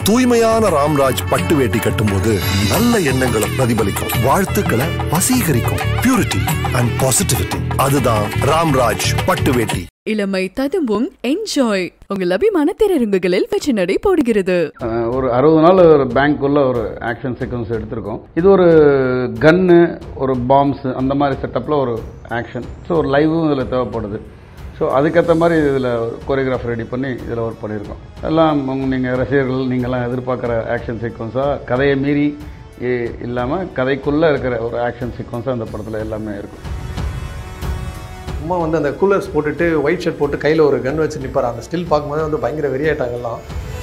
தூய்மையான ராம்ராஜ் பட்டு வேட்டி கட்டும்போது நல்ல எண்ணங்களை பிரதிபலிக்கும் வாழ்த்துக்களை வசீகரிக்கும் பியூரிட்டி அண்ட் பாசிட்டிவிட்டி அதுதான் ராம்ராஜ் பட்டு வேட்டி இளமை ததும்பும் என்ஜாய் உங்கள் அபிமான திரையரங்குகளில் வெற்றி நடை போடுகிறது அஹ் ஒரு அறுபது நாள் ஒரு பேங்க்குள்ள ஒரு ஆக்ஷன் சீக்வன்ஸ் எடுத்திருக்கோம் இது ஒரு கன்னு ஒரு பாம்ஸ் அந்த மாதிரி செட்டப்பில் ஒரு ஆக்ஷன் ஸோ ஒரு லைவும் இதில் தேவைப்படுது ஸோ அதுக்கேற்ற மாதிரி இதில் கொரியோகிராஃப் ரெடி பண்ணி இதில் ஒர்க் பண்ணியிருக்கோம் எல்லாம் நீங்கள் ரசிகர்கள் நீங்கள்லாம் எதிர்பார்க்குற ஆக்ஷன் சீக்வன்ஸாக கதையை மீறி இல்லாமல் கதைக்குள்ளே இருக்கிற ஒரு ஆக்ஷன் சீக்வன்ஸாக அந்த படத்தில் எல்லாமே இருக்கும் சும்மா வந்து அந்த கூலர்ஸ் போட்டுட்டு ஒயிட் ஷர்ட் போட்டு கையில் ஒரு கன் வச்சு நிற்பார் அந்த ஸ்டில் பார்க்கும்போது வந்து பயங்கர வெறியாயிட்டாங்கலாம்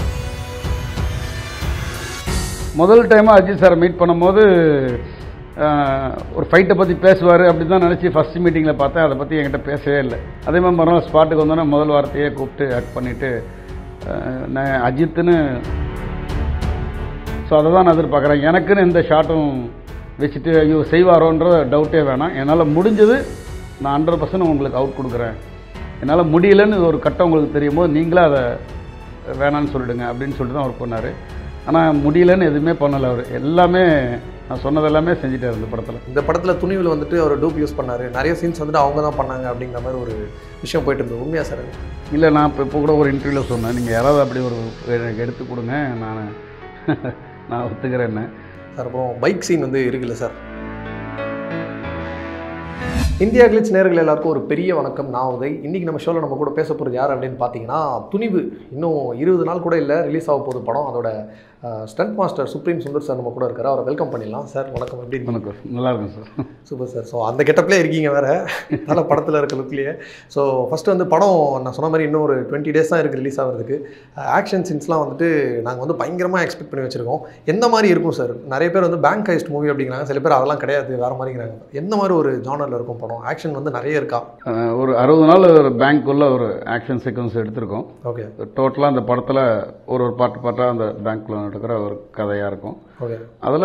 முதல் டைமாக அஜித் சாரை மீட் பண்ணும்போது ஆஹ், ஒரு ஃபைட்டை பற்றி பேசுவார் அப்படி தான் நினச்சி ஃபஸ்ட் மீட்டிங்கில் பார்த்தேன் அதை பற்றி என்கிட்ட பேசவே இல்லை அதே மாதிரி மறுநாள் ஸ்பாட்டுக்கு வந்தோன்னே முதல் வார்த்தையே கூப்பிட்டு ஆக்ட் பண்ணிவிட்டு நான் அஜித்துன்னு ஸோ அதை தான் நான் எதிர்பார்க்குறேன் எனக்குன்னு எந்த ஷாட்டும் வச்சுட்டு ஐயோ செய்வாரோன்ற டவுட்டே வேணாம் என்னால் முடிஞ்சது நான் ஹண்ட்ரட் பர்சன்ட் உங்களுக்கு அவுட் கொடுக்குறேன் என்னால் முடியலன்னு ஒரு கட்டம் உங்களுக்கு தெரியும் போது நீங்களே அதை வேணான்னு சொல்லிடுங்க அப்படின்னு சொல்லிட்டு தான் ஒர்க் பண்ணார் ஆனால் முடியலன்னு எதுவுமே பண்ணலை அவர் எல்லாமே நான் சொன்னது எல்லாமே செஞ்சுட்டார் இந்த படத்தில் இந்த படத்தில் துணிவில் வந்துட்டு அவர் டூப் யூஸ் பண்ணார் நிறைய சீன்ஸ் வந்துட்டு அவங்க தான் பண்ணாங்க அப்படிங்கிற மாதிரி ஒரு விஷயம் போயிட்டு இருந்தது உண்மையா சார் அது? இல்லை நான் இப்போ இப்போ கூட ஒரு இன்டர்வியூவில் சொன்னேன் நீங்கள் யாராவது அப்படி ஒரு எனக்கு எடுத்து கொடுங்க நான் நான் ஒத்துக்கிறேன்னு சார் அப்புறம் பைக் சீன் வந்து இருக்குல்ல சார் இந்தியா கிளிச் நேர்கள் எல்லாருக்கும் ஒரு பெரிய வணக்கம் நான் உதய் இன்றைக்கி நம்ம ஷோவில் நம்ம கூட பேச போகிறது யார் அப்படின்னு பார்த்தீங்கன்னா துணிவு இன்னும் இருபது நாள் கூட இல்லை ரிலீஸ் ஆக போகுது படம் அதோட stunt master Supreme Sundar sir நம்ம கூட இருக்காரு அவரை வெல்கம் பண்ணிடலாம் சார் வணக்கம் எப்படி இருக்கீங்க வணக்கம் நல்லா இருக்கும் சார் சூப்பர் சார் ஸோ அந்த கெட்டப்லேயே இருக்கீங்க வேறு நல்ல படத்தில் இருக்க லுக்லேயே ஸோ ஃபஸ்ட்டு வந்து படம் நான் சொன்ன மாதிரி இன்னும் ஒரு டுவெண்ட்டி டேஸ் தான் இருக்குது ரிலீஸ் ஆகிறதுக்கு ஆக்ஷன் சீன்ஸ்லாம் வந்துட்டு நாங்கள் வந்து பயங்கரமாக எக்ஸ்பெக்ட் பண்ணி வச்சுருக்கோம் எந்த மாதிரி இருக்கும் சார் நிறைய பேர் வந்து பேங்க் ஹைஸ்ட் மூவி அப்படிங்கிறாங்க சில பேர் அதெல்லாம் கிடையாது வேறு மாதிரிங்கிறாங்க எந்த மாதிரி ஒரு ஜானரில் இருக்கும் படம் ஆக்ஷன் வந்து நிறைய இருக்கா அஹ் ஒரு அறுபது நாள் ஒரு பேங்க்குள்ள ஒரு ஆக்ஷன் சீக்வன்ஸ் எடுத்திருக்கோம் ஓகே டோட்டலாக அந்த படத்தில் ஒரு ஒரு பாட்டு பாட்டாக அந்த பேங்க்கில் நடக்கிற ஒரு கதையாக இருக்கும் ஓகே அதில்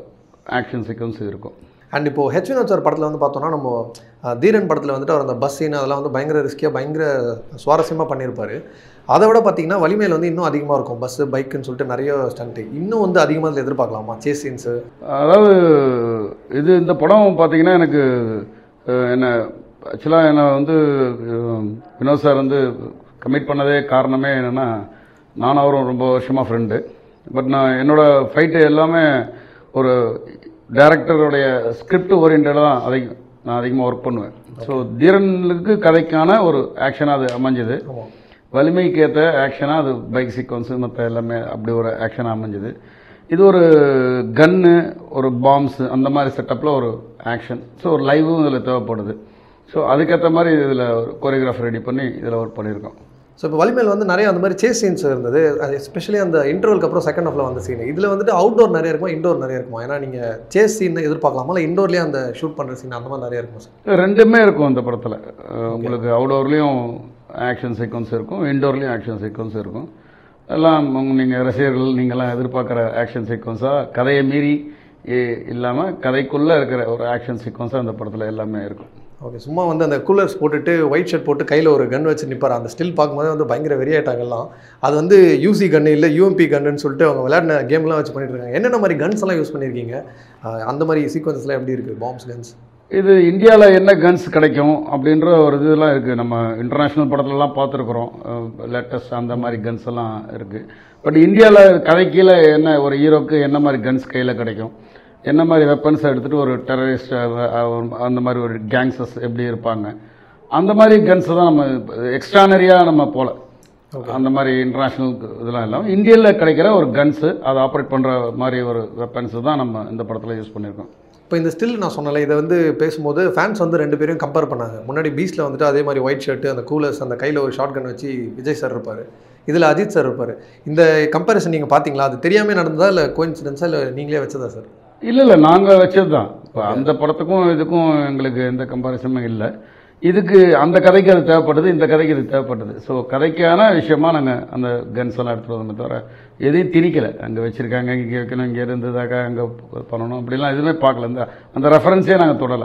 ஆக்ஷன் சீக்வன்ஸ் இருக்கும் அண்ட் இப்போ ஹெச் வினோத் சார் படத்தில் வந்து பார்த்தோம்னா நம்ம அஹ், தீரன் படத்தில் வந்துட்டு அவர் அந்த பஸ் சீன் அதெல்லாம் வந்து பயங்கர ரிஸ்கியாக பயங்கர சுவாரஸ்யமாக பண்ணியிருப்பாரு அதை விட பார்த்தீங்கன்னா வலிமையில் வந்து இன்னும் அதிகமாக இருக்கும் பஸ்ஸு பைக்குன்னு சொல்லிட்டு நிறைய ஸ்டண்ட்டு இன்னும் வந்து அதிகமாக அதில் எதிர்பார்க்கலாமா சேஸ் சீன்ஸு அதாவது இது இந்த படம் பார்த்தீங்கன்னா எனக்கு அஹ், என்ன ஆக்சுவலாக என்னை வந்து அஹ், வினோத் சார் வந்து கமிட் பண்ணதே காரணமே என்னென்னா நானும் அவரும் ரொம்ப வருஷமாக ஃப்ரெண்டு பட் நான் என்னோட ஃபைட்டு எல்லாமே ஒரு டைரக்டருடைய ஸ்கிரிப்ட் ஓரியன்டாக தான் அதிகம் நான் அதிகமாக ஒர்க் பண்ணுவேன் ஸோ தீரனுக்கு கதைக்கான ஒரு ஆக்ஷனாக அது அமைஞ்சது ஆமாம் வலிமைக்கு ஏற்ற ஆக்ஷனாக அது பைக் சீக்வன்ஸு மற்ற எல்லாமே அப்படி ஒரு ஆக்ஷனாக அமைஞ்சது இது ஒரு கன்னு ஒரு பாம்ஸ் அந்த மாதிரி செட்டப்பில் ஒரு ஆக்ஷன் ஸோ ஒரு லைவும் இதில் தேவைப்படுது ஸோ அதுக்கேற்ற மாதிரி இதில் கொரியோகிராஃப் ரெடி பண்ணி இதில் ஒர்க் பண்ணியிருக்கோம் ஸோ இப்போ வலிமையில் வந்து நிறைய அந்த மாதிரி சேஸ் சீன்ஸ் இருந்தது அது எஸ்பெஷலி அந்த இன்டர்வலுக்கு அப்புறம் செகண்ட் ஹாஃபில் வந்த சீன் இதில் வந்துட்டு அவுட்டோர் நிறைய இருக்குமா இண்டோர் நிறைய இருக்குமா ஏன்னா நீங்கள் சேஸ் சீன் எதிர்பார்க்கலாமா இல்லை இண்டோர்லேயே அந்த ஷூட் பண்ணுற சீன் அந்த மாதிரி நிறைய இருக்குமா சார் ரெண்டுமே இருக்கும் அந்த படத்தில் உங்களுக்கு அவுடோர்லேயும் ஆக்ஷன் சீக்வன்ஸ் இருக்கும் இன்டோர்லேயும் ஆக்ஷன் சீக்வன்ஸ் இருக்கும் எல்லாம் நீங்கள் ரசிகர்கள் நீங்கள்லாம் எதிர்பார்க்குற ஆக்ஷன் சீக்வன்ஸாக கதையை மீறி இல்லாமல் கதைக்குள்ளே இருக்கிற ஒரு ஆக்ஷன் சீக்வன்ஸாக அந்த படத்தில் எல்லாமே இருக்கும் ஓகே சும்மா வந்து அந்த கூலர்ஸ் போட்டுட்டு ஒயிட் ஷர்ட் போட்டு கையில் ஒரு கன் வச்சு நிற்பார் அந்த ஸ்டில் பார்க்கும்போது வந்து பயங்கர வெறியாயிட்டாங்கலாம் அது வந்து யூசி கன்னு இல்லை யூஎம்பி கன்னுன்னு சொல்லிட்டு அவங்க விளையாடின கேம்லாம் வச்சு பண்ணிட்டு இருக்காங்க என்னென்ன மாதிரி கன்ஸ் எல்லாம் யூஸ் பண்ணியிருக்கீங்க அஹ் அந்த மாதிரி சீக்வன்ஸ்லாம் எப்படி இருக்குது பாம்ஸ் கன்ஸ் இது இந்தியாவில் என்ன கன்ஸ் கிடைக்கும் அப்படின்ற ஒரு இதெல்லாம் இருக்குது நம்ம இன்டர்நேஷ்னல் படத்துலலாம் பார்த்துருக்குறோம் லேட்டஸ்ட் அந்த மாதிரி கன்ஸ் எல்லாம் இருக்குது பட் இந்தியாவில் கதைக்கீழே என்ன ஒரு ஹீரோக்கு என்ன மாதிரி கன்ஸ் கையில் கிடைக்கும் என்ன மாதிரி வெப்பன்ஸ் எடுத்துகிட்டு ஒரு டெரரிஸ்ட் அந்த மாதிரி ஒரு கேங்ஸஸ் எப்படி இருப்பாங்க அந்த மாதிரி கன்ஸை தான் நம்ம எக்ஸ்ட்ரானரியாக நம்ம போல அந்த மாதிரி இன்டர்நேஷ்னல் இதெல்லாம் இல்லாமல் இந்தியாவில் கிடைக்கிற ஒரு கன்ஸு அதை ஆப்ரேட் பண்ணுற மாதிரி ஒரு வெப்பன்ஸ் தான் நம்ம இந்த படத்தில் யூஸ் பண்ணியிருக்கோம் இப்போ இந்த ஸ்டில் நான் சொன்னல இதை வந்து பேசும்போது ஃபேன்ஸ் வந்து ரெண்டு பேரையும் கம்பேர் பண்ணாங்க முன்னாடி பீச்சில் வந்துட்டு அதே மாதிரி ஒயிட் ஷர்ட் அந்த கூலர்ஸ் அந்த கையில் ஒரு ஷார்ட் கன் வச்சு விஜய் சார் இருப்பார் இதில் அஜித் சார் இருப்பார் இந்த கம்பேரிசன் நீங்கள் பார்த்தீங்களா அது தெரியாமல் நடந்ததா இல்லை கோயின்சிடென்ஸா இல்லை நீங்களே வச்சதா சார் இல்லை இல்லை நாங்கள் வச்சது தான் இப்போ அந்த படத்துக்கும் இதுக்கும் எங்களுக்கு எந்த கம்பாரிசனும் இல்லை இதுக்கு அந்த கதைக்கு அது தேவைப்படுது இந்த கதைக்கு இது தேவைப்படுது ஸோ கதைக்கான விஷயமா நாங்கள் அந்த கன்ஸ் எல்லாம் எடுத்துகிட்டு வந்தோமே தவிர எதையும் திணிக்கலை அங்கே வச்சுருக்காங்க இங்கே வைக்கணும் இங்கே இருந்ததாக அங்கே பண்ணணும் அப்படிலாம் எதுவுமே பார்க்கல இந்த அந்த ரெஃபரன்ஸே நாங்கள் தொடலை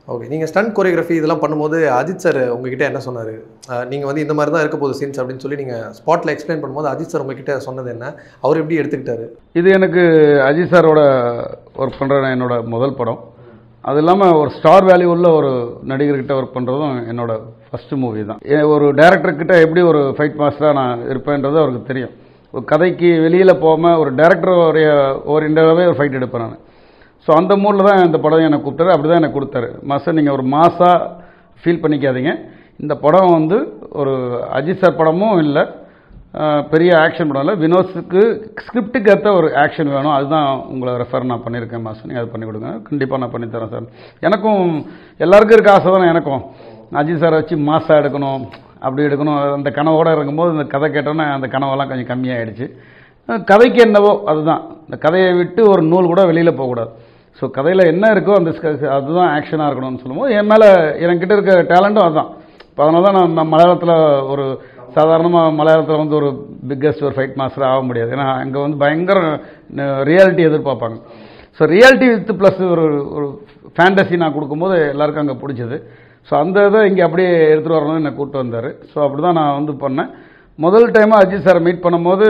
ஓகே நீங்கள் ஸ்டண்ட் கொரியோகிராஃபி இதெல்லாம் பண்ணும்போது அஜித் சார் உங்ககிட்ட என்ன சொன்னார் நீங்கள் வந்து இந்த மாதிரி தான் இருக்க போகுது சீன்ஸ் அப்படின்னு சொல்லி நீங்கள் ஸ்பாட்டில் எக்ஸ்பிளைன் பண்ணும்போது அஜித் சார் உங்ககிட்ட சொன்னது என்ன அவர் எப்படி எடுத்துக்கிட்டாரு இது எனக்கு அஜித் சாரோட ஒர்க் பண்ணுற என்னோட முதல் படம் அது இல்லாமல் ஒரு ஸ்டார் வேல்யூ உள்ள ஒரு நடிகர்கிட்ட ஒர்க் பண்ணுறதும் என்னோட ஃபஸ்ட்டு மூவி தான் ஏ- ஒரு டேரக்டர்கிட்ட எப்படி ஒரு ஃபைட் மாஸ்டராக நான் இருப்பேன்றது அவருக்கு தெரியும் ஒரு கதைக்கு வெளியில் போகாமல் ஒரு டேரக்டருடைய ஒரு இண்டவே ஒரு ஃபைட் எடுப்பேன் நான் ஸோ அந்த மூடில் தான் இந்த படம் எனக்கு கூப்பிட்டாரு அப்படி தான் எனக்கு கொடுத்தாரு மாதம் நீங்கள் ஒரு மாசாக ஃபீல் பண்ணிக்காதீங்க இந்த படம் வந்து ஒரு அஜித் சார் படமும் இல்லை அஹ், பெரிய ஆக்ஷன் படம் இல்லை வினோஸுக்கு ஸ்கிரிப்டுக்கு ஏற்ற ஒரு ஆக்ஷன் வேணும் அதுதான் உங்களை ரெஃபர் நான் பண்ணியிருக்கேன் மாதம் நீங்கள் அது பண்ணி கொடுங்க கண்டிப்பாக நான் பண்ணி தரேன் சார் எனக்கும் எல்லாருக்கும் இருக்க ஆசை தானே எனக்கும் அஜித் சாரை வச்சு மாசாக எடுக்கணும் அப்படி எடுக்கணும் அந்த கனவோடு இருக்கும்போது இந்த கதை கேட்டோன்னே அந்த கனவெல்லாம் கொஞ்சம் கம்மியாயிடுச்சு அஹ், கதைக்கு என்னவோ அதுதான் இந்த கதையை விட்டு ஒரு நூல் கூட வெளியில் போகக்கூடாது ஸோ கதையில் என்ன இருக்கோ அந்த ஸ்க- அதுதான் ஆக்ஷனாக இருக்கணும்னு சொல்லும்போது என் மேலே என்கிட்ட இருக்க டேலண்ட்டும் அதுதான் இப்போ அதனால தான் நான் ம- மலையாளத்தில் ஒரு சாதாரணமாக மலையாளத்தில் வந்து ஒரு பிக்கஸ்ட் ஒரு ஃபைட் மாஸ்டர் ஆக முடியாது ஏன்னா அங்கே வந்து பயங்கர ரியாலிட்டி எதிர்பார்ப்பாங்க ஸோ ரியாலிட்டி வித் ப்ளஸ் ஒரு ஒரு ஃபேண்டசி நான் கொடுக்கும்போது எல்லாருக்கும் அங்கே பிடிச்சது ஸோ அந்த இதை இங்கே அப்படியே எடுத்துகிட்டு வரணும்னு என்னை கூப்பிட்டு வந்தார் ஸோ அப்படி தான் நான் வந்து பண்ணேன் முதல் டைமாக அஜித் சாரை மீட் பண்ணும்போது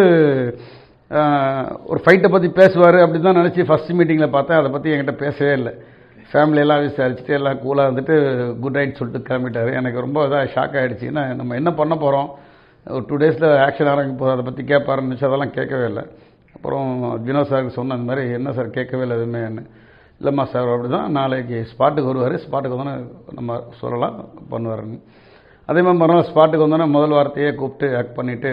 ஆஹ், ஒரு ஃபைட்டை பற்றி பேசுவார் அப்படி தான் நினச்சி ஃபஸ்ட் மீட்டிங்கில் பார்த்தேன் அதை பற்றி என்கிட்ட பேசவே இல்லை ஃபேமிலியெல்லாம் விசாரிச்சுட்டு எல்லாம் கூலாக வந்துட்டு குட் நைட் சொல்லிட்டு கிளம்பிட்டாரு எனக்கு ரொம்ப இதாக ஷாக் ஆகிடுச்சு ஏன்னா நம்ம என்ன பண்ண போகிறோம் ஒரு டூ டேஸில் ஆக்ஷன் ஆரம்பிக்க போதும் அதை பற்றி கேட்பாருன்னு நினச்சி அதெல்லாம் கேட்கவே இல்லை அப்புறம் வினோத் சாருக்கு சொன்ன அந்த மாதிரி என்ன சார் கேட்கவே இல்லை எதுவுமே இல்லைம்மா சார் அப்படி தான் நாளைக்கு ஸ்பாட்டுக்கு வருவார் ஸ்பாட்டுக்கு வந்தோன்னே நம்ம சொல்லலாம் பண்ணுவாருன்னு அதே மாதிரி மறுநாள் ஸ்பாட்டுக்கு வந்தோன்னே முதல் வார்த்தையே கூப்பிட்டு ஆக்ட் பண்ணிவிட்டு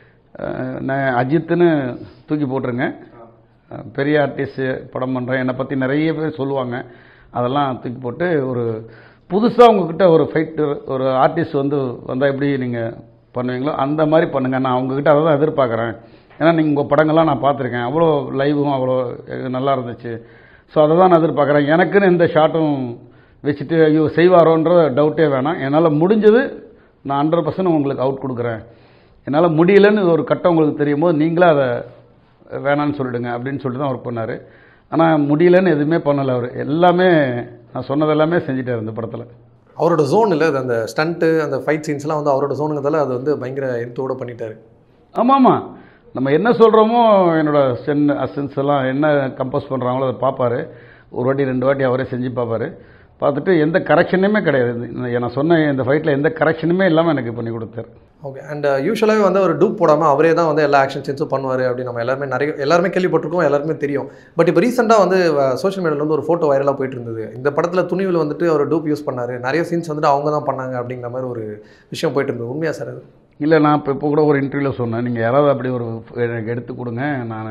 நான் அஜித்துன்னு தூக்கி போட்டுருங்க அஹ், பெரிய ஆர்டிஸ்ட்டு படம் பண்ணுறேன் என்னை பற்றி நிறைய பேர் சொல்லுவாங்க அதெல்லாம் தூக்கி போட்டு ஒரு புதுசாக உங்ககிட்ட ஒரு ஃபைட்டர் ஒரு ஆர்டிஸ்ட் வந்து வந்தால் எப்படி நீங்கள் பண்ணுவீங்களோ அந்த மாதிரி பண்ணுங்கள் நான் உங்ககிட்ட அதை தான் எதிர்பார்க்குறேன் ஏன்னா நீங்கள் உங்கள் படங்கள்லாம் நான் பார்த்துருக்கேன் அவ்வளோ லைவும் அவ்வளோ அஹ், நல்லா இருந்துச்சு ஸோ அதை தான் நான் எதிர்பார்க்குறேன் எனக்குன்னு எந்த ஷாட்டும் வச்சுட்டு ஐயோ செய்வாரோன்ற டவுட்டே வேணாம் என்னால் முடிஞ்சது நான் ஹண்ட்ரட் பர்சன்ட் உங்களுக்கு அவுட் கொடுக்குறேன் என்னால் முடியலன்னு ஒரு கட்டம் உங்களுக்கு தெரியும் போது நீங்களே அதை வேணான்னு சொல்லிடுங்க அப்படின்னு சொல்லிட்டு தான் ஒர்க் பண்ணார் ஆனால் முடியலன்னு எதுவுமே பண்ணலை அவர் எல்லாமே நான் சொன்னது எல்லாமே செஞ்சுட்டார் இந்த படத்தில் அவரோட ஜோன் இல்லை அது அந்த ஸ்டண்ட்டு அந்த ஃபைட் சீன்ஸ்லாம் வந்து அவரோட ஜோனுங்கிறதால அது வந்து பயங்கர எடுத்தோட பண்ணிட்டாரு ஆமாம் ஆமாம் நம்ம என்ன சொல்கிறோமோ என்னோட சென் அசன்ஸ் எல்லாம் என்ன கம்போஸ் பண்ணுறாங்களோ அதை பார்ப்பாரு ஒரு வாட்டி ரெண்டு வாட்டி அவரே செஞ்சு பார்ப்பாரு பார்த்துட்டு எந்த கரெக்ஷனுமே கிடையாது இந்த- நான் சொன்ன இந்த ஃபைட்டில் எந்த கரெக்ஷனுமே இல்லாமல் எனக்கு பண்ணி கொடுத்தாரு ஓகே அண்ட் யூஸ்வலாகவே வந்து அவர் டூப் போடாமல் அவரே தான் வந்து எல்லா ஆக்ஷன் சீன்ஸும் பண்ணுவார் அப்படின்னு நம்ம எல்லாருமே நிறைய எல்லாருமே கேள்விப்பட்டிருக்கோம் எல்லாருமே தெரியும் பட் இப்போ ரீசெண்டாக வந்து சோஷியல் மீடியாவில் வந்து ஒரு ஃபோட்டோ வைரலாக போயிட்டு இருந்தது இந்த படத்தில் துணிவில் வந்துட்டு அவர் டூப் யூஸ் பண்ணார் நிறைய சீன்ஸ் வந்துட்டு அவங்க தான் பண்ணாங்க அப்படிங்கிற மாதிரி ஒரு விஷயம் போயிட்டு இருந்தது உண்மையா சார் அது இல்லை நான் இப்போ இப்போ கூட ஒரு இன்டர்வியூவில் சொன்னேன் நீங்கள் யாராவது அப்படி ஒரு எனக்கு எடுத்து கொடுங்க நான்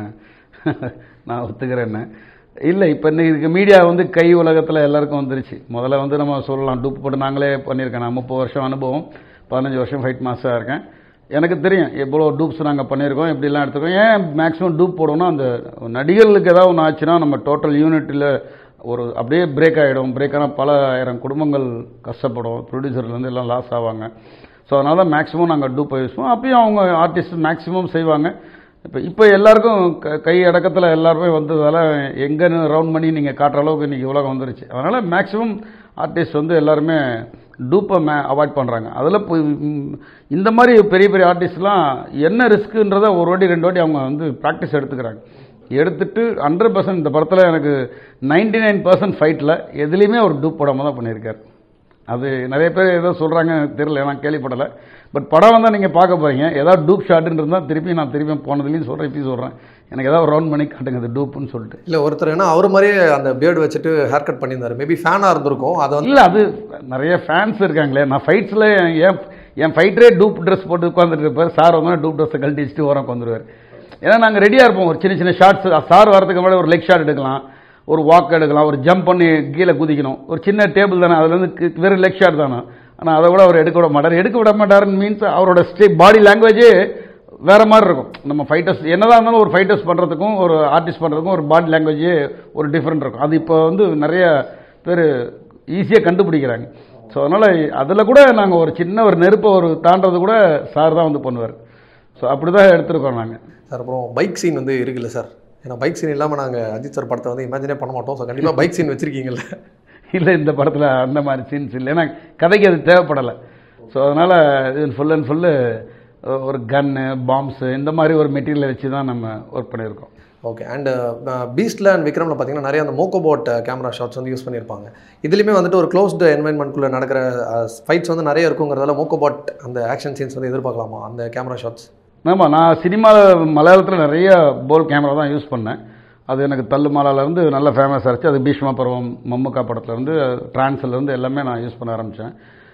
நான் ஒத்துக்கிறேன்னு இல்லை இப்போ இன்னைக்கு மீடியா வந்து கை உலகத்தில் எல்லாருக்கும் வந்துருச்சு முதல்ல வந்து நம்ம சொல்லலாம் டூப் போட்டு நாங்களே பண்ணியிருக்கேன் நான் முப்பது வருஷம் அனுபவம் பதினஞ்சு வருஷம் ஃபைட் மாஸ்டராக இருக்கேன் எனக்கு தெரியும் எவ்வளோ டூப்ஸ் நாங்கள் பண்ணியிருக்கோம் இப்படிலாம் எடுத்துருக்கோம் ஏன் மேக்ஸிமம் டூப் போடணும்னா அந்த நடிகர்களுக்கு ஏதாவது ஒன்று ஆச்சுன்னா நம்ம டோட்டல் யூனிட்டில் ஒரு அப்படியே பிரேக் ஆகிடும் பிரேக் ஆனால் பல ஆயிரம் குடும்பங்கள் கஷ்டப்படும் ப்ரொடியூசர்லேருந்து எல்லாம் லாஸ் ஆவாங்க ஸோ அதனால தான் மேக்ஸிமம் நாங்கள் டூப் யூஸ் பண்ணுவோம் அப்பயும் அவங்க ஆர்டிஸ்ட் மேக்ஸிமம் செய்வாங்க இப்போ இப்போ எல்லாருக்கும் க- கை அடக்கத்தில் எல்லாருமே வந்ததால் எங்கன்னு ரவுண்ட் பண்ணி நீங்கள் காட்டுற அளவுக்கு இன்றைக்கி உலகம் வந்துருச்சு அதனால் மேக்ஸிமம் ஆர்டிஸ்ட் வந்து எல்லாருமே டூப்பை மே அவாய்ட் பண்ணுறாங்க அதில் இப்போ ம், இந்த மாதிரி பெரிய பெரிய ஆர்டிஸ்ட்லாம் என்ன ரிஸ்க்குன்றதை ஒரு வாட்டி ரெண்டு வாட்டி அவங்க வந்து ப்ராக்டிஸ் எடுத்துக்கிறாங்க எடுத்துட்டு ஹண்ட்ரட் பர்சன்ட் இந்த படத்தில் எனக்கு நைன்டி நைன் பர்சன்ட் ஃபைட்டில் எதுலேயுமே ஒரு டூப் போடாமல் தான் பண்ணியிருக்காரு அது நிறைய பேர் ஏதோ சொல்கிறாங்க எனக்கு தெரியல நான் கேள்விப்படலை பட் படம் வந்தால் நீங்கள் பார்க்க போகிறீங்க ஏதாவது டூப் ஷாட்டுன்னு இருந்தால் திருப்பி நான் திருப்பி போனதுலேயும் சொல்கிறேன் இப்பயும் சொல்கிறேன் எனக்கு ஏதாவது ரவுண்ட் பண்ணி காட்டுங்க அது டூப்புன்னு சொல்லிட்டு இல்லை ஒருத்தர் ஏன்னா அவர் மாதிரியே அந்த பியர்டு வச்சுட்டு ஹேர் கட் பண்ணியிருந்தாரு மேபி ஃபேனாக இருந்திருக்கும் அதை வந்து இல்லை அது நிறைய ஃபேன்ஸ் இருக்காங்களே நான் ஃபைட்ஸில் என் என் ஃபைட்டரே டூப் ட்ரெஸ் போட்டு உட்காந்துட்டு இருப்பார் சார் வந்து டூப் ட்ரெஸ்ஸை கழட்டி வச்சுட்டு ஓரம் உட்காந்துருவார் ஏன்னா நாங்கள் ரெடியாக இருப்போம் ஒரு சின்ன சின்ன ஷார்ட்ஸ் சார் வரதுக்கு முன்னாடி ஒரு லெக் ஷாட் எடுக்கலாம் ஒரு வாக் எடுக்கலாம் ஒரு ஜம்ப் பண்ணி கீழே குதிக்கணும் ஒரு சின்ன டேபிள் தானே அதுலேருந்து கி- வெறும் லெக் ஷாட் தானே ஆனால் அதை கூட அவர் எடுக்க விட மாட்டார் எடுக்க விட மாட்டாருன்னு மீன்ஸ் அவரோட ஸ்டே பாடி லாங்குவேஜே வேற மாதிரி இருக்கும் நம்ம ஃபைட்டர்ஸ் என்னதான் இருந்தாலும் ஒரு ஃபைட்டர்ஸ் பண்ணுறதுக்கும் ஒரு ஆர்டிஸ்ட் பண்ணுறதுக்கும் ஒரு பாடி லாங்குவேஜே ஒரு டிஃப்ரெண்ட் இருக்கும் அது இப்போ வந்து நிறைய பேர் ஈஸியாக கண்டுபிடிக்கிறாங்க ஸோ அதனால் அதில் கூட நாங்கள் ஒரு சின்ன ஒரு நெருப்பை ஒரு தாண்டது கூட சார் தான் வந்து பண்ணுவார் ஸோ அப்படி தான் எடுத்திருக்கோம் நாங்கள் சார் அப்புறம் பைக் சீன் வந்து இருக்குல்ல சார் ஏன்னா பைக் சீன் இல்லாமல் நாங்கள் அஜித் சார் படத்தை வந்து இமேஜினே பண்ண மாட்டோம் ஸோ கண்டிப்பாக பைக் சீன் வச்சிருக்கீங்கல்ல இல்லை இந்த படத்தில் அந்த மாதிரி சீன்ஸ் இல்லை ஏன்னா கதைக்கு அது தேவைப்படலை ஸோ அதனால் இது ஃபுல் அண்ட் ஃபுல்லு ஒரு கன்னு பாம்ஸு இந்த மாதிரி ஒரு மெட்டீரியலை வச்சு தான் நம்ம ஒர்க் பண்ணியிருக்கோம் ஓகே அண்ட் பீஸ்டில் அண்ட் விக்ரமில் பார்த்தீங்கன்னா நிறைய அந்த மோக்கோபோட் கேமரா ஷாட்ஸ் வந்து யூஸ் பண்ணியிருப்பாங்க இதுலேயுமே வந்துட்டு ஒரு க்ளோஸ்டு என்வைன்மெண்ட்குள்ளே நடக்கிற ஃபைட்ஸ் வந்து நிறைய இருக்குங்கிறதால மோக்கோபாட் அந்த ஆக்ஷன் சீன்ஸ் வந்து எதிர்பார்க்கலாமா அந்த கேமரா ஷாட்ஸ் ஆமாம் நான் சினிமா மலையாளத்தில் நிறைய போல் கேமரா தான் யூஸ் பண்ணேன் அது எனக்கு தள்ளுமாலாலேருந்து நல்ல ஃபேமஸ் ஆச்சு அது பீஷ்மா பருவம் மம்முக்கா படத்துலேருந்து டிரான்ஸ்லேருந்து எல்லாமே நான் யூஸ் பண்ண ஆரம்பித்தேன்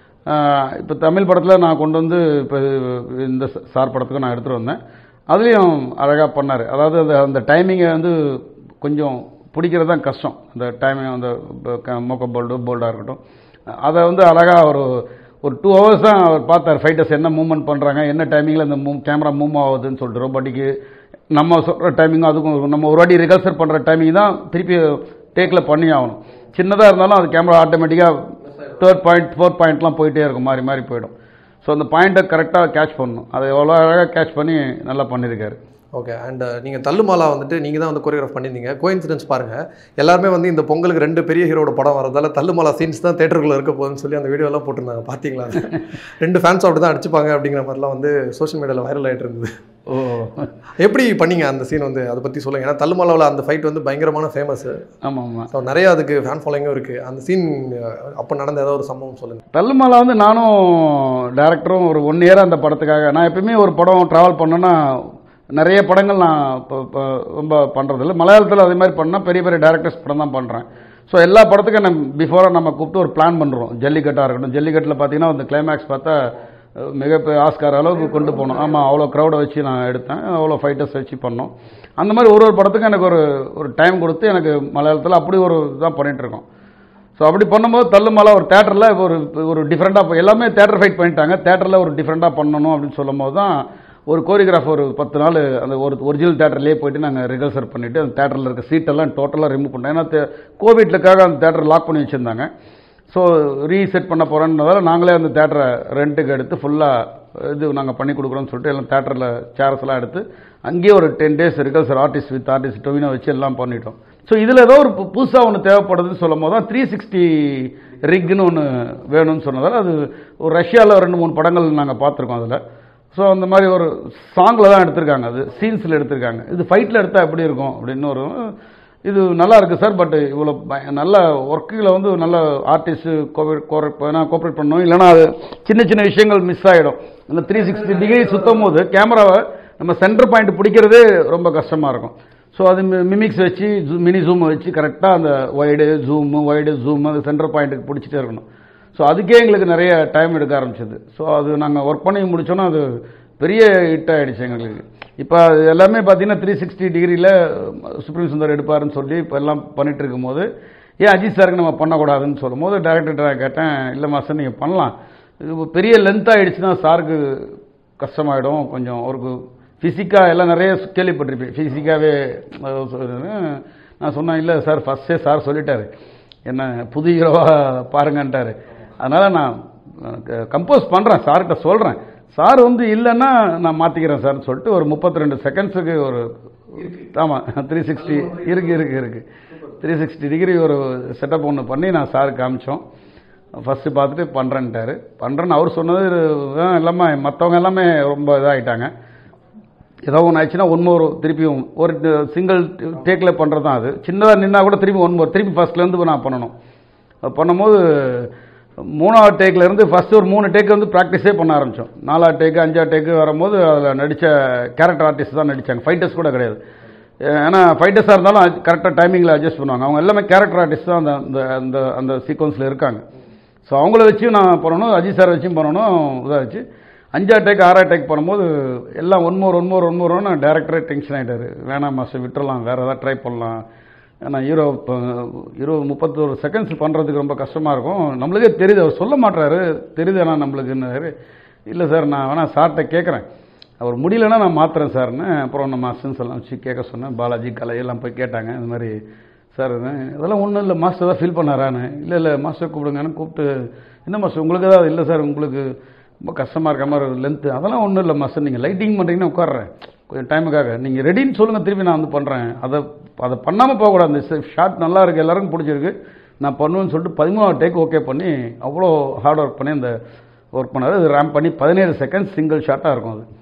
இப்போ தமிழ் படத்தில் நான் கொண்டு வந்து இப்போ இந்த சார் படத்துக்கு நான் எடுத்துகிட்டு வந்தேன் அதுலேயும் அழகாக பண்ணார் அதாவது அந்த அந்த டைமிங்கை வந்து கொஞ்சம் பிடிக்கிறது தான் கஷ்டம் அந்த டைமிங் அந்த மொக்க போல்டு போல்டாக இருக்கட்டும் அதை வந்து அழகாக ஒரு ஒரு டூ ஹவர்ஸ் தான் அவர் பார்த்தார் ஃபைட்டர்ஸ் என்ன மூவ்மெண்ட் பண்ணுறாங்க என்ன டைமிங்கில் அந்த மூவ் கேமரா மூவ் ஆகுதுன்னு சொல்லிட்டு ரோபாட்டிக்கு நம்ம சொல்கிற டைமிங்கும் அதுக்கும் நம்ம ஒரு வாட்டி ரிகல்சர் பண்ணுற டைமிங் தான் திருப்பி டேக்கில் பண்ணி ஆகணும் சின்னதாக இருந்தாலும் அது கேமரா ஆட்டோமேட்டிக்காக தேர்ட் பாயிண்ட் ஃபோர்த் பாயிண்ட்லாம் போயிட்டே இருக்கும் மாறி மாறி போயிடும் ஸோ அந்த பாயிண்ட்டை கரெக்டாக கேட்ச் பண்ணணும் அதை எவ்வளோ அழகாக கேட்ச் பண்ணி நல்லா பண்ணியிருக்காரு ஓகே அண்ட் நீங்கள் தள்ளுமாலா வந்துட்டு நீங்கள் தான் வந்து கொரியோகிராஃப் பண்ணியிருந்தீங்க கோயின்சிடன்ஸ் பாருங்கள் எல்லாருமே வந்து இந்த பொங்கலுக்கு ரெண்டு பெரிய ஹீரோட படம் வரதால தள்ளுமாலா சீன்ஸ் தான் தேட்டருக்குள்ளே இருக்க போகுதுன்னு சொல்லி அந்த வீடியோலாம் போட்டிருந்தாங்க பார்த்தீங்களா ரெண்டு ஃபேன்ஸ் அப்படி தான் அடிச்சுப்பாங்க அப்படிங்கிற மாதிரிலாம் வந்து சோஷியல் மீடியாவில் வைரல் ஆகிட்டு இருந்தது ஓ எப்படி பண்ணீங்க அந்த சீன் வந்து அதை பற்றி சொல்லுங்கள் ஏன்னா தள்ளுமாலாவில் அந்த ஃபைட் வந்து பயங்கரமான ஃபேமஸ் ஆமாம் ஆமாம் ஸோ நிறைய அதுக்கு ஃபேன் ஃபாலோயிங்கும் இருக்குது அந்த சீன் அப்போ நடந்த ஏதாவது ஒரு சம்பவம் சொல்லுங்கள் தள்ளுமலை வந்து நானும் டேரக்டரும் ஒரு ஒன் இயர் அந்த படத்துக்காக நான் எப்பயுமே ஒரு படம் ட்ராவல் பண்ணேன்னா நிறைய படங்கள் நான் இப்போ இப்போ ரொம்ப பண்ணுறதில்ல மலையாளத்தில் அதே மாதிரி பண்ணால் பெரிய பெரிய டேரக்டர்ஸ் படம் தான் பண்ணுறேன் ஸோ எல்லா படத்துக்கும் நம்ம பிஃபோராக நம்ம கூப்பிட்டு ஒரு பிளான் பண்ணுறோம் ஜல்லிக்கட்டாக இருக்கட்டும் ஜல்லிக்கட்டில் பார்த்தீங்கன்னா அந்த கிளைமேக்ஸ் பார்த்தா அஹ், மிகப்பெரிய ஆஸ்கார் அளவுக்கு கொண்டு போனோம் ஆமாம் அவ்வளோ க்ரௌடை வச்சு நான் எடுத்தேன் அவ்வளோ ஃபைட்டர்ஸ் வச்சு பண்ணோம் அந்த மாதிரி ஒரு ஒரு படத்துக்கும் எனக்கு ஒரு ஒரு டைம் கொடுத்து எனக்கு மலையாளத்தில் அப்படி ஒரு இதான் பண்ணிகிட்ருக்கோம் ஸோ அப்படி பண்ணும்போது தள்ளுமலை ஒரு தேட்டரில் ஒரு ஒரு டிஃப்ரெண்ட்டாக எல்லாமே தேட்டர் ஃபைட் பண்ணிட்டாங்க தேட்டரில் ஒரு டிஃப்ரெண்ட்டாக பண்ணணும் அப்படின்னு சொல்லும் போது தான் ஒரு கோரியோகிராஃப் ஒரு பத்து நாள் அந்த ஒரு ஒரிஜினல் தேட்டர்லேயே போயிட்டு நாங்கள் ரிஹர்சல் பண்ணிவிட்டு அந்த தேட்டரில் இருக்க சீட்டெல்லாம் டோட்டலாக ரிமூவ் பண்ணோம் ஏன்னா தே- கோவிட்லுக்காக அந்த தேட்டர் லாக் பண்ணி வச்சுருந்தாங்க ஸோ ரீசெட் பண்ண போகிறோன்றதால நாங்களே அந்த தேட்டரை ரெண்ட்டுக்கு எடுத்து ஃபுல்லாக இது நாங்கள் பண்ணி கொடுக்குறோம்னு சொல்லிட்டு எல்லாம் தேட்டரில் சேர்ஸ் எல்லாம் எடுத்து அங்கேயே ஒரு ten days rehearsal artist with artist Tovino வச்சு எல்லாம் பண்ணிட்டோம் ஸோ இதில் ஏதோ ஒரு புதுசாக ஒன்று தேவைப்படுதுன்னு சொல்லும் போது தான் த்ரீ சிக்ஸ்டி ரிக்னு ஒன்று வேணும்னு சொன்னதால் அது ஒரு ரஷ்யாவில் ரெண்டு மூணு படங்கள் நாங்கள் பார்த்துருக்கோம் அதில் ஸோ அந்த மாதிரி ஒரு சாங்கில் தான் எடுத்திருக்காங்க அது சீன்ஸில் எடுத்திருக்காங்க இது ஃபைட்டில் எடுத்தால் எப்படி இருக்கும் அப்படின்னு ஒரு இது நல்லா இருக்குது சார் பட் இவ்வளோ பய- நல்ல ஒர்க்கில் வந்து நல்ல ஆர்டிஸ்ட்டு கோஆப்ரேட் ஏன்னா கோஆப்ரேட் பண்ணணும் இல்லைன்னா அது சின்ன சின்ன விஷயங்கள் மிஸ் ஆகிடும் அந்த த்ரீ சிக்ஸ்டி டிகிரி சுத்தும் போது கேமராவை நம்ம சென்டர் பாயிண்ட் பிடிக்கிறதே ரொம்ப கஷ்டமாக இருக்கும் ஸோ அது மிமிக்ஸ் வச்சு மினி ஜூம் வச்சு கரெக்டாக அந்த ஒய்டு ஜூமு ஒய்டு ஜூம் அந்த சென்டர் பாயிண்ட்டுக்கு பிடிச்சிட்டே இருக்கணும் ஸோ அதுக்கே எங்களுக்கு நிறைய டைம் எடுக்க ஆரம்பிச்சது ஸோ அது நாங்கள் ஒர்க் பண்ணி முடிச்சோன்னா அது பெரிய ஹிட் ஆகிடுச்சு எங்களுக்கு இப்போ அது எல்லாமே பார்த்தீங்கன்னா த்ரீ சிக்ஸ்டி டிகிரியில் சுப்ரீம் சுந்தர் எடுப்பாருன்னு சொல்லி இப்போ எல்லாம் பண்ணிட்டு இருக்கும்போது ஏன் அஜித் சாருக்கு நம்ம பண்ணக்கூடாதுன்னு சொல்லும்போது டேரக்டர்கிட்ட கேட்டேன் இல்லை மாஸ்டர் நீங்கள் பண்ணலாம் இது பெரிய லென்த் ஆகிடுச்சுன்னா சாருக்கு கஷ்டமாயிடும் கொஞ்சம் அவருக்கு ஃபிசிக்காக எல்லாம் நிறைய கேள்விப்பட்டிருப்பேன் ஃபிசிக்காகவே நான் சொன்னேன் இல்லை சார் ஃபஸ்ட்டே சார் சொல்லிட்டாரு என்ன புது ஹீரோவாக பாருங்கன்ட்டாரு அதனால் நான் கம்போஸ் பண்ணுறேன் சார்கிட்ட சொல்கிறேன் சார் வந்து இல்லைன்னா நான் மாற்றிக்கிறேன் சார்னு சொல்லிட்டு ஒரு முப்பத்தி ரெண்டு செகண்ட்ஸுக்கு ஒரு ஆமாம் த்ரீ சிக்ஸ்டி இருக்குது இருக்குது இருக்குது த்ரீ சிக்ஸ்டி டிகிரி ஒரு செட்டப் ஒன்று பண்ணி நான் சாருக்கு காமிச்சோம் ஃபஸ்ட்டு பார்த்துட்டு பண்ணுறேன்ட்டாரு பண்ணுறேன்னு அவர் சொன்னது ஆ, எல்லாமே மற்றவங்க எல்லாமே ரொம்ப இதாகிட்டாங்க ஏதோ ஒன்று ஆச்சுன்னா ஒன் மோர் திருப்பியும் ஒரு சிங்கிள் டேக்கில் பண்ணுறது தான் அது சின்னதாக நின்னா கூட திருப்பி ஒன் மோர் திருப்பி ஃபஸ்ட்லேருந்து நான் பண்ணணும் அது பண்ணும்போது மூணாவது டேக்கில் இருந்து ஃபஸ்ட்டு ஒரு மூணு டேக் வந்து ப்ராக்டிஸே பண்ண ஆரம்பித்தோம் நாலாவது டேக்கு அஞ்சாவது டேக்கு வரும்போது அதில் நடித்த கேரக்டர் ஆர்டிஸ்ட் தான் நடித்தாங்க ஃபைட்டர்ஸ் கூட கிடையாது ஏன்னா ஃபைட்டர்ஸாக இருந்தாலும் கரெக்டாக டைமிங்கில் அட்ஜஸ்ட் பண்ணுவாங்க அவங்க எல்லாமே கேரக்டர் ஆர்டிஸ்ட் தான் அந்த அந்த அந்த அந்த சீக்வன்ஸில் இருக்காங்க ஸோ அவங்கள வச்சு நான் பண்ணணும் அஜித் சார் வச்சும் பண்ணணும் இதாச்சு அஞ்சா டேக் ஆறா டேக் பண்ணும்போது எல்லாம் one more one more one மோர்னு டேரக்டரே டென்ஷன் ஆகிட்டாரு வேணாம் மாஸ்டர் விட்டுறலாம் வேறு ஏதாவது ட்ரை பண்ணலாம் ஏன்னா ஹீரோ இப்போ இருபது முப்பத்தொரு செகண்ட்ஸ் பண்ணுறதுக்கு ரொம்ப கஷ்டமாக இருக்கும் நம்மளுக்கே தெரியுது அவர் சொல்ல மாட்டாரு தெரியுது ஆனால் நம்மளுக்குன்னாரு இல்லை சார் நான் வேணால் சார்கிட்ட கேட்குறேன் அவர் முடியலன்னா நான் மாத்துறேன் சார்னு அப்புறம் நம்ம அசிஸ்டன்ஸ் எல்லாம் வச்சு கேட்க சொன்னேன் பாலாஜி கலை எல்லாம் போய் கேட்டாங்க இந்த மாதிரி சார் இதெல்லாம் ஒன்றும் இல்லை மாஸ்டர் தான் ஃபீல் பண்ணாரான்னு இல்லை இல்லை மாஸ்டர் கூப்பிடுங்கன்னு கூப்பிட்டு என்ன மாஸ்டர் உங்களுக்கு ஏதாவது இல்லை சார் உங்களுக்கு ரொம்ப கஷ்டமாக இருக்க மாதிரி ஒரு லென்த்து அதெல்லாம் ஒன்றும் இல்லை மாஸ்டர் நீங்கள் லைட்டிங் பண்ணுறீங்கன்னு உட்காடுறேன் கொஞ்சம் டைமுக்காக நீங்கள் ரெடின்னு சொல்லுங்கள் திருப்பி நான் வந்து பண்ணுறேன் அதை அதை பண்ணாமல் போகக்கூடாது இந்த ஷார்ட் நல்லா இருக்குது எல்லாருக்கும் பிடிச்சிருக்கு நான் பண்ணுவேன்னு சொல்லிட்டு பதிமூணாவது டேக் ஓகே பண்ணி அவ்வளோ ஹார்ட் ஒர்க் பண்ணி அந்த ஒர்க் பண்ணார் அது ரேம் பண்ணி பதினேழு செகண்ட் சிங்கிள் ஷாட்டாக இருக்கும் அது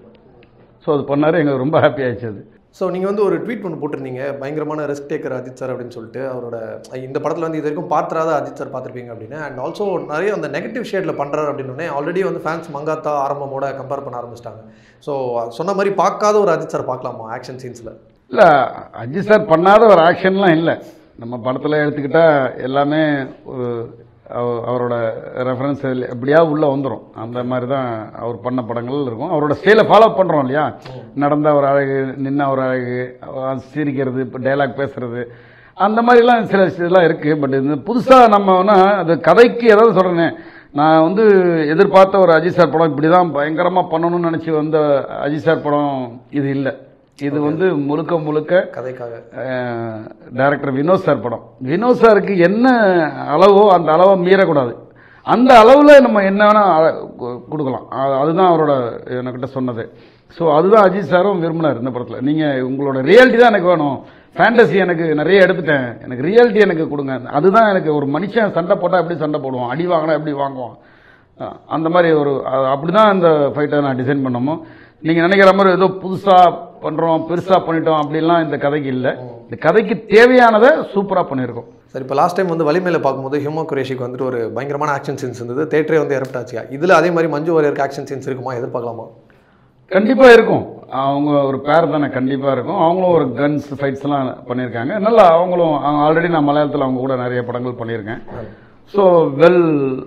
ஸோ அது பண்ணார் எங்களுக்கு ரொம்ப ஹாப்பி ஆயிடுச்சு அது ஸோ நீங்கள் வந்து ஒரு ட்வீட் ஒன்று போட்டிருந்தீங்க பயங்கரமான ரிஸ்க் டேக்கர் அஜித் சார் அப்படின்னு சொல்லிட்டு அவரோட இந்த படத்தில் வந்து இது வரைக்கும் பார்த்துறாத அஜித் சார் பார்த்துருப்பீங்க அப்படின்னு அண்ட் ஆல்சோ நிறைய அந்த நெகட்டிவ் ஷேடில் பண்ணுறாரு அப்படின்னு ஆல்ரெடி வந்து ஃபேன்ஸ் மங்காத்தா ஆரம்பமோட கம்பேர் பண்ண ஆரம்பிச்சிட்டாங்க ஸோ சொன்ன மாதிரி பார்க்காத ஒரு அஜித் சார் பார்க்கலாமா ஆக்ஷன் சீன்ஸில் இல்லை அஜித் சார் பண்ணாத ஒரு ஆக்ஷன்லாம் இல்லை நம்ம படத்தில் எடுத்துக்கிட்டால் எல்லாமே ஒரு அவ- அவரோட ரெஃபரன்ஸ் எப்படியா உள்ளே வந்துடும் அந்த மாதிரி தான் அவர் பண்ண படங்கள் இருக்கும் அவரோட ஸ்டைலை ஃபாலோ பண்ணுறோம் இல்லையா நடந்த ஒரு அழகு நின்ன ஒரு அழகு அவ சிரிக்கிறது இப்போ டைலாக் பேசுறது அந்த மாதிரிலாம் சில இதெல்லாம் இருக்குது பட் இந்த புதுசாக நம்ம வேணா அது கதைக்கு ஏதாவது சொல்கிறேனே நான் வந்து எதிர்பார்த்த ஒரு அஜித் சார் படம் இப்படி தான் பயங்கரமாக பண்ணணும்னு நினச்சி வந்த அஜித் சார் படம் இது இல்லை இது வந்து முழுக்க முழுக்க கதைக்காக டைரக்டர் வினோத் சார் படம் வினோத் சாருக்கு என்ன அளவோ அந்த அளவை மீறக்கூடாது அந்த அளவில் நம்ம என்ன வேணால் கொடுக்கலாம் அது- அதுதான் அவரோட என்கிட்ட சொன்னது ஸோ அதுதான் அஜித் சாரும் விரும்பினார் இந்த படத்தில் நீங்கள் உங்களோட ரியாலிட்டி தான் எனக்கு வேணும் ஃபேண்டசி எனக்கு நிறைய எடுத்துட்டேன் எனக்கு ரியாலிட்டி எனக்கு கொடுங்க அதுதான் எனக்கு ஒரு மனுஷன் சண்டை போட்டால் எப்படி சண்டை போடுவான் அடி வாங்கினா எப்படி வாங்குவான் அஹ் அந்த மாதிரி ஒரு அ- அப்படிதான் அந்த ஃபைட்டை நான் டிசைன் பண்ணமோ நீங்கள் நினைக்கிற மாதிரி ஏதோ புதுசாக பண்ணுறோம் பெருசாக பண்ணிட்டோம் அப்படிலாம் இந்த கதைக்கு இல்லை இந்த கதைக்கு தேவையானதை சூப்பராக பண்ணியிருக்கோம் சரி இப்போ லாஸ்ட் டைம் வந்து வலிமையில பார்க்கும்போது ஹியூமோ குரேஷிக்கு வந்துட்டு ஒரு பயங்கரமான ஆக்ஷன் சீன்ஸ் இருந்தது தேட்டரே வந்து எரப்ட் ஆச்சு இதில் அதே மாதிரி மஞ்சு வாரியருக்கு ஆக்ஷன் சீன்ஸ் இருக்குமா எதிர்பார்க்கலாமா கண்டிப்பாக இருக்கும் அவங்க ஒரு பேர் தானே கண்டிப்பாக இருக்கும் அவங்களும் ஒரு கன்ஸ் ஃபைட்ஸ்லாம் பண்ணியிருக்காங்க நல்லா அவங்களும் அவங்க ஆல்ரெடி நான் மலையாளத்தில் அவங்க கூட நிறைய படங்கள் பண்ணியிருக்கேன் ஸோ வெல்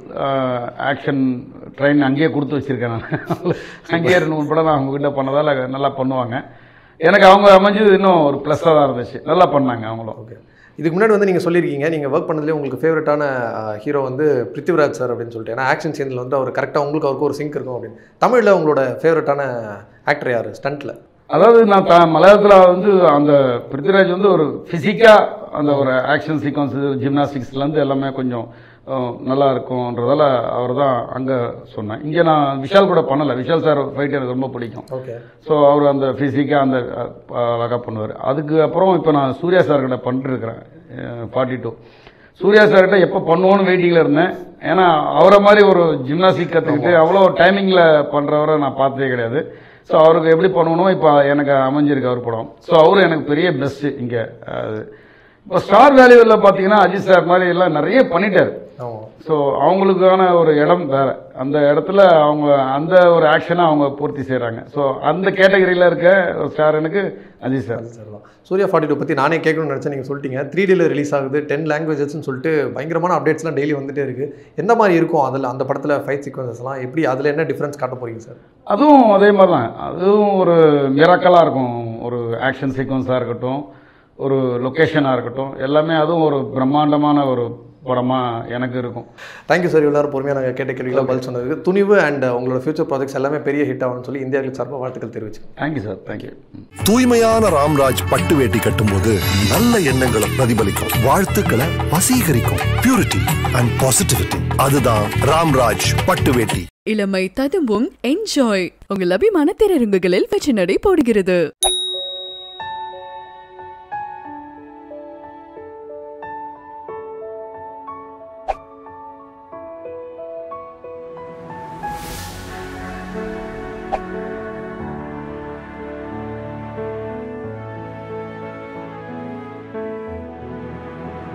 ஆக்ஷன் ட்ரெயின் அங்கேயே கொடுத்து வச்சிருக்கேன் நான் அங்கேயே ரெண்டு மூணு படம் நான் அவங்க கிட்ட பண்ணதால் நல்லா பண்ணுவாங்க எனக்கு அவங்க அமைஞ்சது இன்னும் ஒரு ப்ளஸ்ஸாக தான் இருந்துச்சு நல்லா பண்ணாங்க அவங்களும் ஓகே இதுக்கு முன்னாடி வந்து நீங்கள் சொல்லியிருக்கீங்க நீங்கள் ஒர்க் பண்ணதுலேயே உங்களுக்கு ஃபேவரட்டான ஹீரோ வந்து பிருத்திவிராஜ் சார் அப்படின்னு சொல்லிட்டு ஏன்னா ஆக்ஷன் சீனில் வந்து அவர் கரெக்டாக உங்களுக்கு அவருக்கு ஒரு சிங்க் இருக்கும் அப்படின்னு தமிழில் உங்களோட ஃபேவரட்டான ஆக்டர் யார் ஸ்டண்ட்டில் அதாவது நான் த மலையாளத்தில் வந்து அந்த பிருத்திராஜ் வந்து ஒரு ஃபிசிக்காக அந்த ஒரு ஆக்ஷன் சீக்வன்ஸ் ஜிம்னாஸ்டிக்ஸ்லேருந்து எல்லாமே கொஞ்சம் அஹ், நல்லா இருக்கும்ன்றதால அவர் தான் அங்கே சொன்னேன் இங்கே நான் விஷால் கூட பண்ணலை விஷால் சார் ஃபைட் எனக்கு ரொம்ப பிடிக்கும் ஓகே ஸோ அவர் அந்த ஃபிசிக்காக அந்த அழகாக பண்ணுவார் அதுக்கு அப்புறம் இப்போ நான் சூர்யா சார் கிட்ட பண்ணிருக்கிறேன் ஃபார்ட்டி டூ சூர்யா சார்கிட்ட எப்போ பண்ணுவோன்னு வெயிட்டிங்கில் இருந்தேன் ஏன்னா அவரை மாதிரி ஒரு ஜிம்னாஸ்டிக் கற்றுக்கிட்டு அவ்வளோ டைமிங்கில் பண்ணுறவரை நான் பார்த்ததே கிடையாது ஸோ அவருக்கு எப்படி பண்ணணும் இப்போ எனக்கு அமைஞ்சிருக்கு அவர் படம் ஸோ அவரு எனக்கு பெரிய பெஸ்ட்டு இங்கே அது இப்போ ஸ்டார் வேல்யூவில் பார்த்தீங்கன்னா அஜித் சார் மாதிரி எல்லாம் நிறைய பண்ணிட்டார் ஆமாம் ஸோ அவங்களுக்கான ஒரு இடம் வேற அந்த இடத்துல அவங்க அந்த ஒரு ஆக்ஷனை அவங்க பூர்த்தி செய்கிறாங்க ஸோ அந்த கேட்டகரியில் இருக்க ஒரு ஸ்டார் எனக்கு அஜித் சார் சார் தான் சூர்யா ஃபார்ட்டி டூ பற்றி நானே கேட்கணும்னு நினச்சேன் நீங்கள் சொல்லிட்டீங்க த்ரீ டியில் ரிலீஸ் ஆகுது டென் லாங்குவேஜஸ்னு சொல்லிட்டு பயங்கரமான அப்டேட்ஸ்லாம் டெய்லி வந்துட்டே இருக்குது எந்த மாதிரி இருக்கும் அதில் அந்த படத்தில் ஃபைட் சீக்வன்சஸ்லாம் எப்படி அதில் என்ன டிஃப்ரென்ஸ் காட்ட போறீங்க சார் அதுவும் அதே மாதிரி தான் அதுவும் ஒரு மிராக்கலாக இருக்கும் ஒரு ஆக்ஷன் சீக்வன்ஸாக இருக்கட்டும் ஒரு லொக்கேஷனாக இருக்கட்டும் எல்லாமே அதுவும் ஒரு பிரம்மாண்டமான ஒரு படமாக எனக்கு இருக்கும் தேங்க்யூ சார் எல்லாரும் பொறுமையாக நாங்கள் கேட்ட கேள்விகளாக பதில் சொன்னதுக்கு துணிவு அண்ட் உங்களோட ஃபியூச்சர் ப்ராஜெக்ட்ஸ் எல்லாமே பெரிய ஹிட் ஆகும்னு சொல்லி இந்தியாவுக்கு சார்பாக வாழ்த்துக்கள் தெரிவிச்சு தேங்க்யூ சார் தேங்க்யூ தூய்மையான ராம்ராஜ் பட்டு வேட்டி கட்டும்போது நல்ல எண்ணங்களை பிரதிபலிக்கும் வாழ்த்துக்களை வசீகரிக்கும் பியூரிட்டி அண்ட் பாசிட்டிவிட்டி அதுதான் ராம்ராஜ் பட்டு வேட்டி இளமை ததும்பும் என்ஜாய் உங்கள் அபிமான திரையரங்குகளில் வெற்றி நடை போடுகிறது